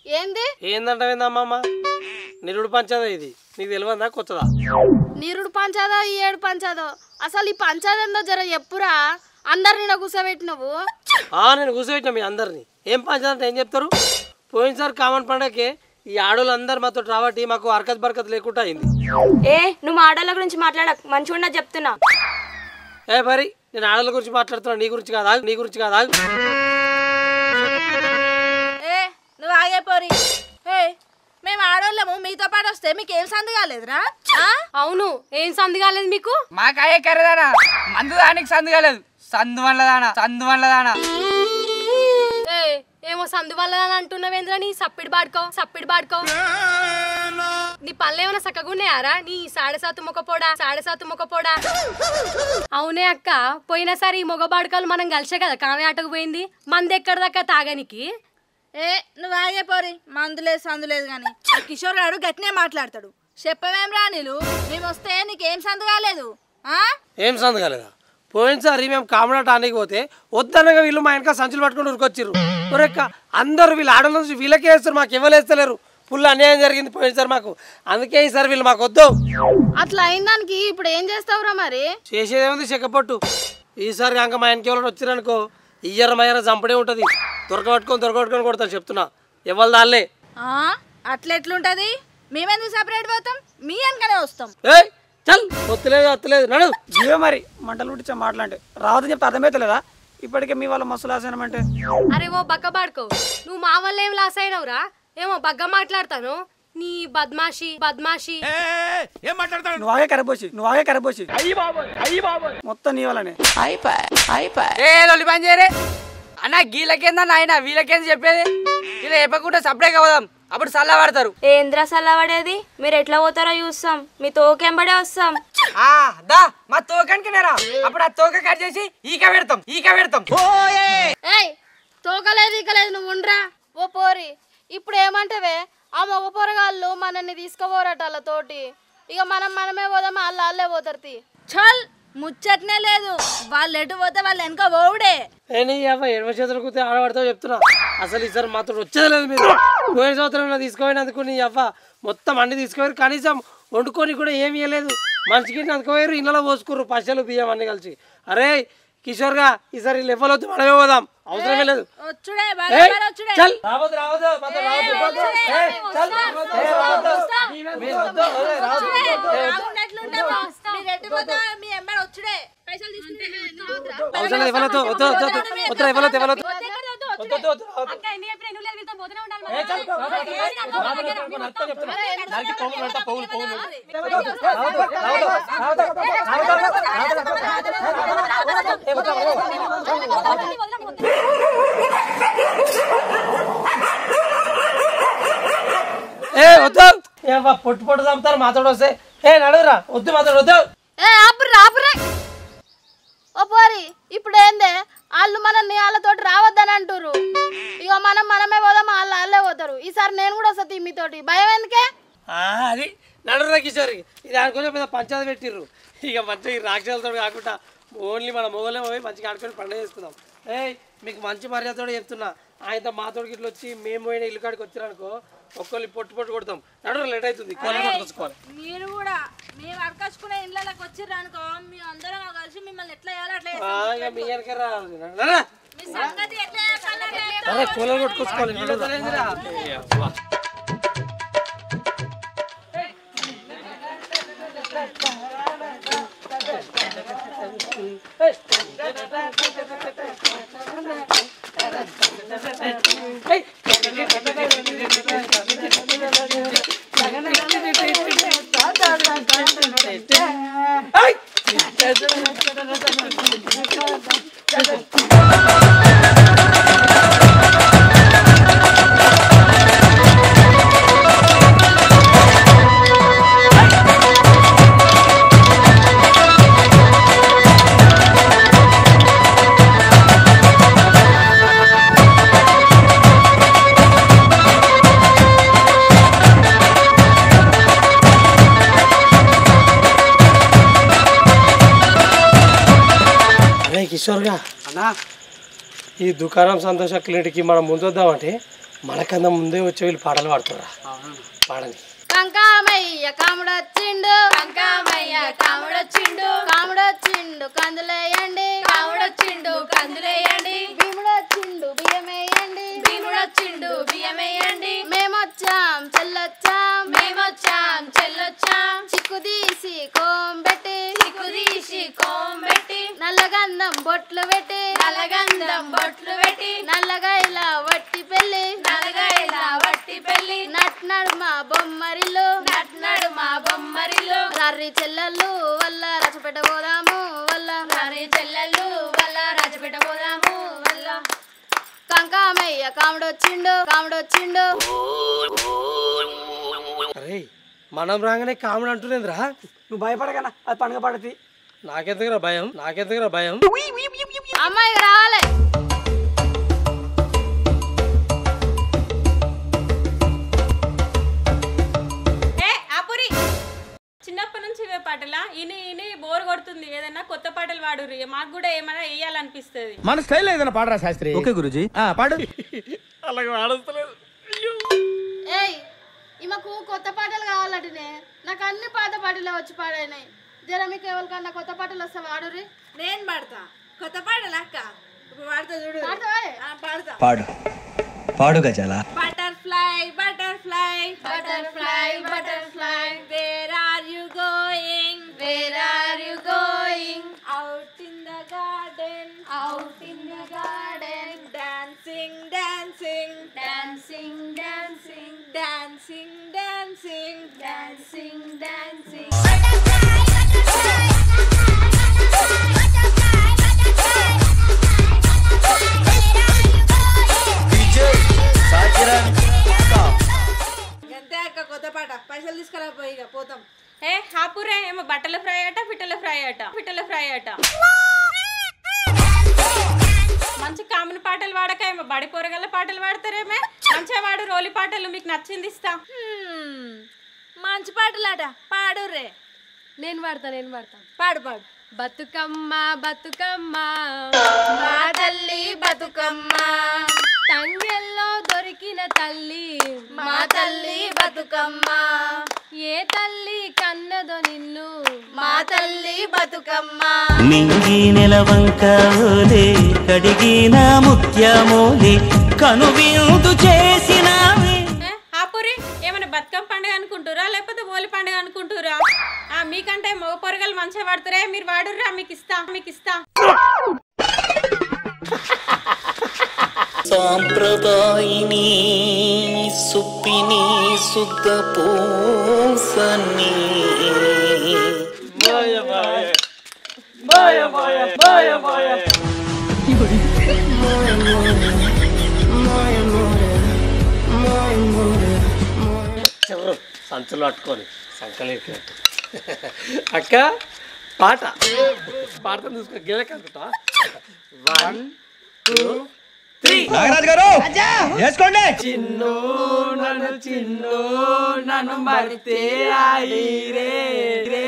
ఏంది ఏందంటావేందమ్మమ్మ నిరుడు పంచదా ఇది నీకు తెలియదా కొత్తదా నీరుడు పంచాదో ఈ ఏడు పంచాదో అసలు ఈ పంచాదేందో జర చెప్పురా అందరిని నా కూర్చోబెట్టినవు ఆ నేను కూర్చోబెట్టిన మీ అందరిని ఏం పంచదా అంటే ఏం చెప్తారు పోయినసారి కామన్ పండగకి ఈ ఆడోళ్ళు అందరు మాతో రాబట్టి మాకు అరకత్ బరకత్ లేకుండా అయింది ఏ నువ్వు ఆడోళ్ళ గురించి మాట్లాడక మంచిగా ఉన్నది చెప్తున్నా ఏ మరి నేను ఆడోళ్ళ గురించి మాట్లాడుతున్నా నీ గురించి కాదా నీ గురించి కాదా ఏ నువ్వు ఆగే పోరి ఏ మేము ఆడోళ్ళము మీతో పాటు వస్తే మీకు ఏం సందు కాలేదురా ఆ? అవును ఏం సంది కాలేదు మీకు మాకు అయ్యే కర్రదానా మందు దానికి సందు కాలేదు సందు వల్ల దానా సందు వల్ల దానా ఏ ఏమో సందు వల్ల అని అంటున్నావేంద్రా నీ సప్పిడి బాడుకో సప్పిడి బాడుకో నీ పనులు ఏమైనా చక్కగా ఉన్నాయారా నీ సాడే సాతు మొక్కపోడా సాడే సాతు మొక్కపోడా అవునే అక్క పోయినసారి ఈ మొగ బాడుకలు మనం కలిసే కదా కామే ఆటకు పోయింది మంది ఎక్కడ దాకా తాగనికి ఏ నువ్వు ఆగే పోరి మందు లేదు సందు లేదు కానీ ఆ కిషోర్ గారు గట్టినే మాట్లాడతాడు చెప్పవేం రా నీళ్ళు మేము వస్తే నీకేం సందు కాలేదు ఆ? ఏం సందు కాలేదా పోయినసారి మేము కామడా టానికి పోతే వద్దనగా వీళ్ళు మా వెనక సంచులు పట్టుకొని ఉరికొచ్చిర్రు ఒరేక్క అందరూ వీళ్ళు ఆడల నుంచి వీళ్ళకే వేస్తారు మాకు ఇవ్వలేస్తలేరు ఫుల్ అన్యాయం జరిగింది పోయినసారి మాకు అందుకే ఈసారి వీళ్ళు మాకు వద్దు అట్లా అయిన దానికి ఇప్పుడు ఏం చేస్తావురా మరి చేసేదేముంది చెక్కపట్టు ఈసారి కనుక మా వెనక ఎవరైనా వచ్చిరనుకో ఇయ్యర మయ్యర చంపడే ఉంటుంది దొరకబట్టుకొని దొరకబట్టుకొని కొడతాను చెప్తున్నా ఎవరు దాల్లే ఆ? అట్లా ఎట్లుంటది మేమెందుకు సపరేట్ పోతాం మీ వెనకనే వస్తాం ఏయ్ చల్ వత్తలేదు వత్తలేదు నడు ఇవే మరి మంటలు పుట్టించే మాటలంటే రావద్దని చెప్తే అర్థమవుతలేదా ఇప్పటికే మీ వాళ్ళ మస్తు లాసనమంటే అరే ఓ బక్క బాడుకో నువ్వు మా వల్ల ఏం లాస్ అయినవురా ఏమో బగ్గ మాట్లాడతాను నీ బద్మాషి బద్మాషి నువ్వు ఆగే కరపోసి నువ్వు ఆగే కరపోసి మొత్తం నీ వల్లనే ఏ లొల్లి పని చేయరే అన్న గీలకేందా నాయన వీళ్ళకేంది చెప్పేది ఇలా చెప్పకుండా సపరేట్ పోదాం అప్పుడు సల్లా పడతారు ఏంద్రా సల్లబడేది మీరు ఎట్లా పోతారో చూస్తాం మీ తోకెంబడే వస్తాం ఆ, దా మా తోకనికి నేరా అప్పుడు ఆ తోక కట్ చేసి ఈక పెడతాం ఈక పెడతాం ఏయ్ తోకలేదు ఇకలేదు నువ్వు ఉండరా ఓ పోరి ఇప్పుడు ఏమంటావే ఆ మగ పోరగాళ్ళు మనల్ని తీసుకుపోరట వాళ్ళతోటి ఇక మనం మనమే పోదామా వాళ్ళు వాళ్ళే పోతారు తీ. చల్ ముచ్చట్నే లేదు వాళ్ళు ఎటు పోతే వాళ్ళు వెనక పోవుడే ఏ నీ అవ్వ ఎడమ చేతులు కూతే ఆడబడతావు చెప్తున్నా అసలు ఈసారి మాత్రం వచ్చేది లేదు మీరు పోయిన సంవత్సరంలో తీసుకుపోయినందుకు నీ అవ్వ మొత్తం అన్ని తీసుకుపోయారు కనీసం వండుకొని కూడా ఏమి ఇవ్వలేదు మనిషికి అందుకోపోయారు ఇళ్ళలో పోసుకుర్రు పచ్చలు బియ్యం అన్ని కలిసి అరే కిషోర్గా ఈసారి లెవెల్ వద్దు మనమే పోదాం అవసరమే లేదు వచ్చుడే ఏయ్, బరాబర్ వచ్చుడే చల్ రావద్దు రావద్దు మాతో రావద్దు, రావద్దు. ఏయ్, చల్, ఏయ్, రావద్దు. మీరు వద్దు, ఏయ్, రావద్దు. బాగున్నట్లుంటామా? మీరు ఎటు పోతా మీ ఎంబడి వచ్చుడే పైసలు తీసుకుంటే అవసరం లేదు ఇవ్వలేదు వద్దు వద్దు వద్దు వద్దు ఇవ్వలేదు ఇవ్వలేదు వద్దు వద్దు వద్దు రావద్దు. ఏ, చల్, రావద్దు, రావద్దు, రావద్దు, రావద్దు, నడుస్తా చెప్తున్నా. నరికి పోగులు పెడతా, పోగులు, పోగులు. రావద్దు, రావద్దు, రావద్దు, రావద్దు, రావద్దు, రావద్దు. ఏ, వద్దు, వద్దు. ఏ వద్దు ఏ అవ్వ, పొట్టు పొట్టు చంపుతారు మాతో వస్తే ఏ నడువురా వద్దు మాతో వద్దు ఏ ఆపుర్రా ఆపుర్రే ఓ పోరి ఇప్పుడు ఏందే వాళ్ళు మనల్ని వాళ్ళతోటి రావద్దని అంటారు ఇక మనం మనమే పోదాం వాళ్ళు వాళ్ళే పోతారు ఈసారి నేను కూడా వస్తా మీతోటి భయం ఎందుకే ఆ, అది నడురా కిషోర్ ఇది అనుకునే పెద్ద పంచాయతీ పెట్టిర్రు ఇక మంచిగా ఈ రాక్షసులతో కాకుండా ఓన్లీ మన మొగలే పోయి మంచిగా ఆడుకొని పండుగ చేసుకుందాం ఏయ్ మీకు మంచి మర్యాదతో చెప్తున్నా ఆయనతో మాతోడికి ఇట్లా వచ్చి మేము పోయిన ఇల్లు కాడికి వచ్చారనుకో ఒక్కళ్ళు పొట్టు పొట్టు కొడతాం నడురా లేట్ అవుతుంది కోళ్ళ కొట్టుకోవాలి మీరు కూడా మేము అడకచ్చుకునే ఇళ్ళకి వచ్చిర్రు అనుకో మీ అందరం కలిసి మిమ్మల్ని ఎట్లా చేయాలో అట్లా చేస్తాం. ఇక మీ వెనక రా నడురా. మీ సంగతి ఎట్లా చేస్తాలో అట్లా చేస్తాం. అరే కోళ్ళ కొట్టుకోవాలి నడురా. అరే కిషోర్గా అన్నా ఈ దుకాణం సంతోష క్లినిక్కి మనం ముందు వద్దామంటే మనకన్నా ముందే వచ్చే వీళ్ళు పాటలు పాడుతురా పాడని కంకామయ్య కాముడొచ్చిండు కంకామయ్య కాముడొచ్చిండు కాముడొచ్చిండు కందులేయండి కాముడొచ్చిండు కందులేయండి భీముడొచ్చిండు బియ్యమేయండి భీముడొచ్చిండు బియ్యమేయండి మేమొచ్చాం చెల్లొచ్చాం మేమొచ్చాం చెల్లొచ్చాం చిక్కు తీసి కోంబెట్టి చిక్కు తీసి కోంబెట్టి నల్లగంధం బొట్లు పెట్టి నల్లగంధం బొట్లు పెట్టి నల్లగా ఇలా వట్టి పెళ్లి నల్లగా ఇలా వట్టి పెళ్లి నట్ నడుమ బొమ్మరిల్లు నట్ నడుమ బొమ్మరిల్లు రర్రి చెల్లెళ్ళు వల్ల రచపెట్ట పోదాము వల్ల రర్రి చెల్లెళ్ళు వల్ల రచపెట్ట పోదాము వల్ల కంకామయ్య కాముడొచ్చిండు కాముడొచ్చిండు అరే మనం రాగానే కామెడీ అంటున్నదిరా నువ్వు భయపడకనా అది పండుగ పడతి నాకెందుకురా భయం నాకెందుకురా భయం అమ్మాయి రావాలి ఏ ఆపురి చిన్నప్పటి నుంచి ఇవే పాటలా ఇని ఇని బోర్ కొడుతుంది ఏదైనా కొత్త పాటలు పాడుర్రి మాకు కూడా ఏమైనా వేయాలనిపిస్తుంది మన స్టైల్ ఏదైనా పాడరా శాస్త్రి ఓకే గురుజీ పాడు అలాగే ఆడస్తలేదు ఏయ్ ఈమెకు కొత్త పాటలు కావాలంటేనే నాకు అన్ని పాత పాటలు వచ్చి పాడాయినాయి జర మీకు ఎవరికన్నా కొత్త పాటలు వస్తే వాడురి నేను పాడతా కొత్త పాటలు అక్క ఇప్పుడు పాడతా చూడు ఆ, పాడతా పాడు పాడు గజాల butterfly butterfly butterfly butterfly where are you going where are you going out in the garden out in the garden dancing dancing dancing dancing dancing dancing dancing dancing అంతే అక్క కొత్త పాట పైసలు తీసుకురా పోయి ఇక పోతాం ఏ హాపురే ఏమో బట్టల ఫ్రై అట పిట్టల ఫ్రై అట పిట్టల ఫ్రై అట మంచి కామన్ పాటలు వాడక ఏమో బడి పొరగల పాటలు పాడతారేమే మంచిగా వాడు రోలి పాటలు మీకు నచ్చింది ఇస్తా హ్మ్. మంచి పాటలాట పాడు రే నేను పాడతా నేను పాడతా పాడు పాడు బతుకమ్మ బతుకమ్మ మా తల్లి బతుకమ్మ తంగెల్లో దొరికిన తల్లి మా తల్లి బతుకమ్మ ఏ తల్లి కన్నదో నిన్ను మా తల్లి బతుకమ్మ మింగి నెలవంక ఓలే కడిగిన ముత్యమోలే కనువిందు చేసినావే ఏ, ఆపురి ఏమైనా బతుకమ్మ పండుగ అనుకుంటురా లేకపోతే హోలీ పండుగ అనుకుంటురా ఆ మీకంటే మగ పొరగలు మంచిగా వాడతారే మీరు వాడుర్రా మీకు ఇస్తా మీకు ఇస్తా సాంప్రదాయిని సుప్పిని శుద్ధ పూసని ఎవరు సంచులు పట్టుకొని సంకలు ఎక్కినట్టు అక్క పాట పాడతాను చూసుకో గిలక అనుకుంటా వన్ టూ త్రీ నాగరాజు గారు వేసుకోండి చిన్ను నన్ను చిన్ను నన్ను మరితే ఆయి రే రే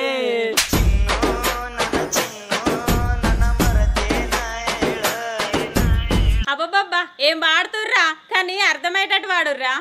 అబ్బబ్బబ్బా ఏం వాడుతుర్రా కానీ అర్థమయ్యేటట్టు వాడుర్రా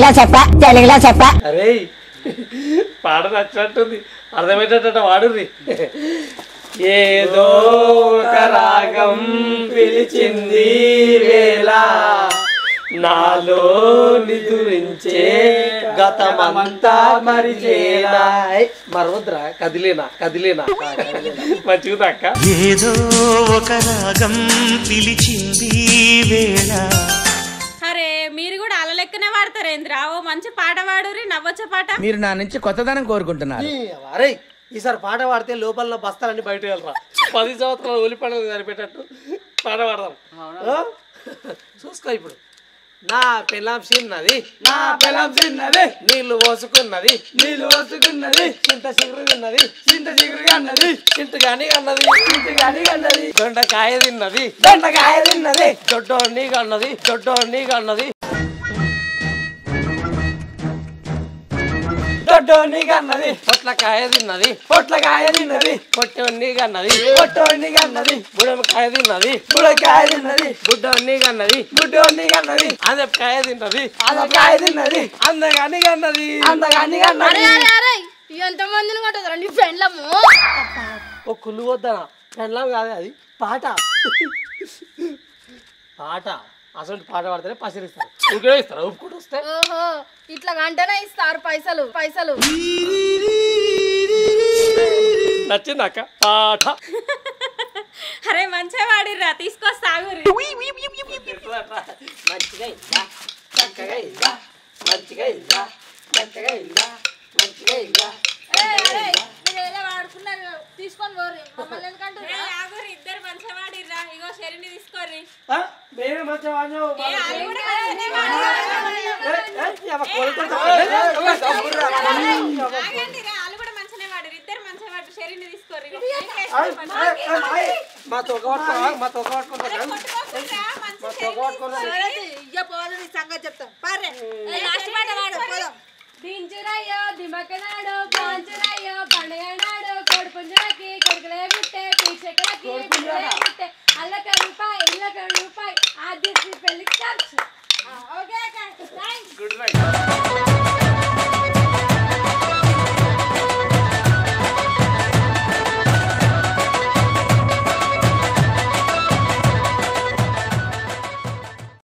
అరే పాట నచ్చినట్టుంది అర్థమయ్యేటట్టు వాడుర్రి ఏదో ఒక రాగం పిలిచింది వేళ నాలో నిదురించే గతమంతా మరిచేనా మరవద్రా కదిలేనా కదిలేనా మంచిగా అక్క ఏదో ఒక రాగం పిలిచింది వేళ అరే మీరు కూడా అల లెక్కనే వాడతారేంద్రా ఓ మంచి పాట వాడురి నవ్వొచ్చే పాట మీరు నా నుంచి కొత్తదనం కోరుకుంటున్నారు అరే ఈసారి పాట పాడితే లోపల బస్తాలన్నీ బయట వెళ్ళరా పది సంవత్సరాలు ఒలి పండుగ సరిపెట్టట్టు పాట పాడదాం ఆ? చూసుకో ఇప్పుడు నా పెళ్ళాం చిన్నది నా పిల్లం చిన్నది నీళ్లు పోసుకున్నది నీళ్ళు వస్తుకున్నది చింత చిగురున్నది చింత చిగురుగా అన్నది చింత గాని అన్నది చింత గాని అన్నది దొండకాయ తిన్నది దొండకాయ తిన్నది దొడ్డోడిని కన్నది దొడ్డోడిని కన్నది దొడ్డ గుడ్డోని కన్నది పొట్లకాయ తిన్నది పొట్లకాయ తిన్నది పొట్టవన్నీ కన్నది పొట్టోని కన్నది బుడమకాయ తిన్నది బుడకాయ తిన్నది గుడ్డవన్నీ కన్నది గుడ్డోని కన్నది అదపకాయ తిన్నది అదకాయ తిన్నది అందగాని కన్నది అందగాని అరే కన్నది అరే అరే ఎంత మందిని కొట్టదురా నీ ఫ్రెండ్లము ఓ కుళ్ళు వద్దనా పెళ్ళం కాదే అది పాట పాట అసలు పాట పాడితేనే పసిరిస్తారు ఊరికే ఇస్తారు ఒప్పుకుంటూ వస్తే ఓహో ఇట్లా గంటనే ఇస్తారు పైసలు పైసలు నచ్చింది అక్క పాట అరే మంచిగా వాడిర్రా తీసుకొస్తా ఆగురి మంచిగా ఇల్లా చక్కగా ఇల్లా మంచిగా ఇల్లా చక్కగా ఇల్లా మంచిగా ఇల్లా మీరు ఎలా వాడుకున్నారు తీసుకొని పోరు మమ్మల్ని ఎందుకంటే ఏ, ఆగురి ఇద్దరు మంచిగా వాడిర్రా ఇగో షెరిని తీసుకోర్రి ఆ, మేమే మంచిగా వాడినాం. ఏ, వాళ్ళు కూడా మంచిగానే వాడిర్రు. ఆగండి రా, వాళ్ళు కూడా మంచిగానే వాడిర్రు ఇద్దరు మంచిగా వాడు షెరిని తీసుకోర్రి ఇగో. మా తొక్క పట్టుకోరా మా తొక్క పట్టుకోరా కొట్టుకోకుర్రా, మంచిగా ఇయ్య పోవాలి నీ సంగతి చెప్తాం పారే లాస్ట్ మాట వాడు పోదాం దించురయ్యో దిమకనాడు పాంచురయ్యో పండుగనాడు కోడి పుంజులకి కొడుకులే పుట్టే పీచకులకి పుంజులే పుట్టే అల్లక రూపాయి ఇల్లక రూపాయి ఆద్యశ్రీ పెళ్లి ఖర్చు